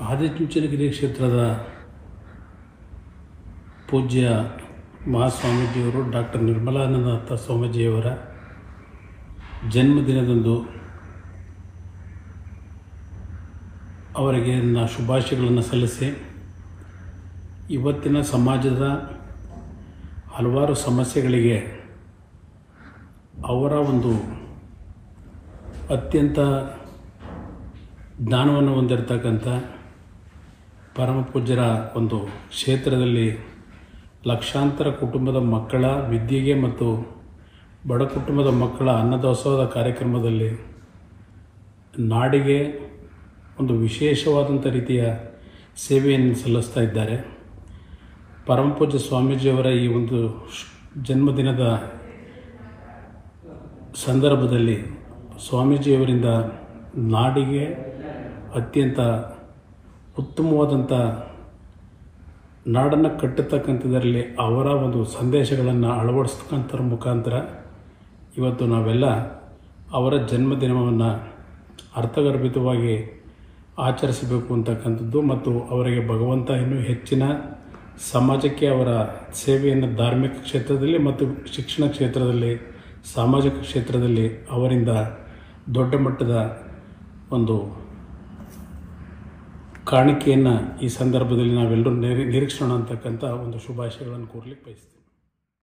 ಆದಿಚುಂಚನಗಿರಿ ಕ್ಷೇತ್ರದ ಪೂಜ್ಯ ಮಹಾಸ್ವಾಮೀಜಿಯವರು ಡಾಕ್ಟರ್ ನಿರ್ಮಲಾನಂದನಾಥ ಸ್ವಾಮೀಜಿಯವರ ಜನ್ಮದಿನದಂದು ಅವರಿಗೆ ನನ್ನ ಶುಭಾಶಯಗಳನ್ನು ಸಲ್ಲಿಸಿ ಇವತ್ತಿನ ಸಮಾಜದ ಹಲವಾರು ಸಮಸ್ಯೆಗಳಿಗೆ ಅವರ ಒಂದು ಅತ್ಯಂತ ಜ್ಞಾನವನ್ನು ಹೊಂದಿರತಕ್ಕಂಥ ಪರಮ ಪೂಜ್ಯರ ಒಂದು ಕ್ಷೇತ್ರದಲ್ಲಿ ಲಕ್ಷಾಂತರ ಕುಟುಂಬದ ಮಕ್ಕಳ ವಿದ್ಯೆಗೆ ಮತ್ತು ಬಡ ಕುಟುಂಬದ ಮಕ್ಕಳ ಅನ್ನದಾಸೋಹದ ಕಾರ್ಯಕ್ರಮದಲ್ಲಿ ನಾಡಿಗೆ ಒಂದು ವಿಶೇಷವಾದಂಥ ರೀತಿಯ ಸೇವೆಯನ್ನು ಸಲ್ಲಿಸ್ತಾ ಇದ್ದಾರೆ ಪರಮ ಪೂಜ್ಯ ಸ್ವಾಮೀಜಿಯವರ ಈ ಒಂದು ಶ್- ಜನ್ಮದಿನದ ಸಂದರ್ಭದಲ್ಲಿ ಸ್ವಾಮೀಜಿಯವರಿಂದ ನಾಡಿಗೆ ಅತ್ಯಂತ ಉತ್ತಮವಾದಂಥ ನಾಡನ್ನು ಕಟ್ಟತಕ್ಕಂಥದ್ರಲ್ಲಿ ಅವರ ಒಂದು ಸಂದೇಶಗಳನ್ನು ಅಳವಡಿಸ್ತಕ್ಕಂಥರ ಮುಖಾಂತರ ಇವತ್ತು ನಾವೆಲ್ಲ ಅವರ ಜನ್ಮದಿನವನ್ನು ಅರ್ಥಗರ್ಭಿತವಾಗಿ ಆಚರಿಸಬೇಕು ಅಂತಕ್ಕಂಥದ್ದು ಮತ್ತು ಅವರಿಗೆ ಭಗವಂತ ಇನ್ನೂ ಹೆಚ್ಚಿನ ಸಮಾಜಕ್ಕೆ ಅವರ ಸೇವೆಯನ್ನು ಧಾರ್ಮಿಕ ಕ್ಷೇತ್ರದಲ್ಲಿ ಮತ್ತು ಶಿಕ್ಷಣ ಕ್ಷೇತ್ರದಲ್ಲಿ ಸಾಮಾಜಿಕ ಕ್ಷೇತ್ರದಲ್ಲಿ ಅವರಿಂದ ದೊಡ್ಡ ಮಟ್ಟದ ಒಂದು ಕಾಣಿಕೆಯನ್ನು ಈ ಸಂದರ್ಭದಲ್ಲಿ ನಾವೆಲ್ಲರೂ ನಿರೀ ನಿರೀಕ್ಷೋಣ ಅಂತಕ್ಕಂಥ ಒಂದು ಶುಭಾಶಯಗಳನ್ನು ಕೋರ್ಲಿಕ್ಕೆ ಬಯಸ್ತೀನಿ